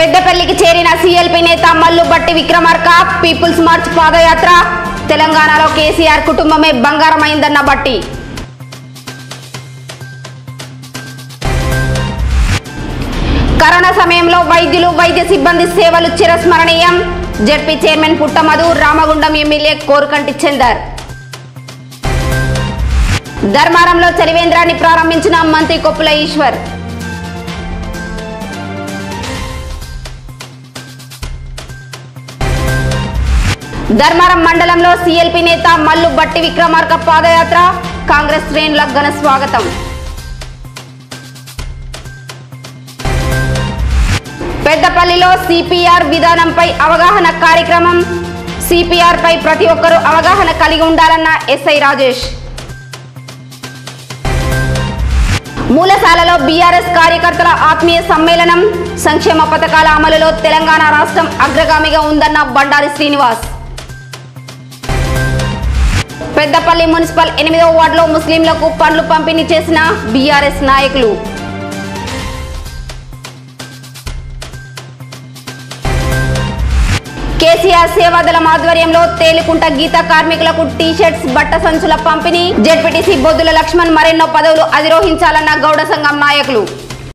పెద్దపల్లికి చేరిన సీఎల్పీ నేత మల్లు బట్టి విక్రమార్క పీపుల్స్ మార్చ్ పాదయాత్ర తెలంగాణలో కేసీఆర్ కుటుంబమే బంగారమైందన్న బట్టి కరోనా సమయంలో వైద్యులు వైద్య సిబ్బంది సేవలు చిరస్మరణీయం ZP chairman Puttamadhu Ramagundam MLA Korukanti Chandar ధర్మారంలో చలివేంద్రాన్ని ప్రారంభించిన మంత్రి కొప్పుల ఈశ్వర్ ధర్మారం మండలంలో సీఎల్పీ నేత మల్లు బట్టి విక్రమార్క పాదయాత్ర కాంగ్రెస్ శ్రేణులకు ఘన స్వాగతం పెద్దపల్లిలో సిపిఆర్ విధానంపై అవగాహన కార్యక్రమం సిపిఆర్ పై ప్రతి ఒక్కరూ అవగాహన కలిగి ఉండాలన్న ఎస్ఐ రాజేష్ మూలశాలలో బీఆర్ఎస్ కార్యకర్తల ఆత్మీయ సమ్మేళనం సంక్షేమ పథకాల అమలులో తెలంగాణ రాష్ట్రం అగ్రగామిగా ఉందన్న బండారి శ్రీనివాస్ పెద్దపల్లి మున్సిపల్ ఎనిమిదవ వార్డులో ముస్లింలకు పండ్లు పంపిణీ చేసిన బీఆర్ఎస్ నాయకులు కేసీఆర్ సేవాదళం ఆధ్వర్యంలో తేలికుంట గీత కార్మికులకు టీ షర్ట్స్ బట్ట సంచుల పంపిణీ జెడ్పీటీసీ బొద్దుల లక్ష్మణ్ మరెన్నో పదవులు అధిరోహించాలన్న గౌడ సంఘం నాయకులు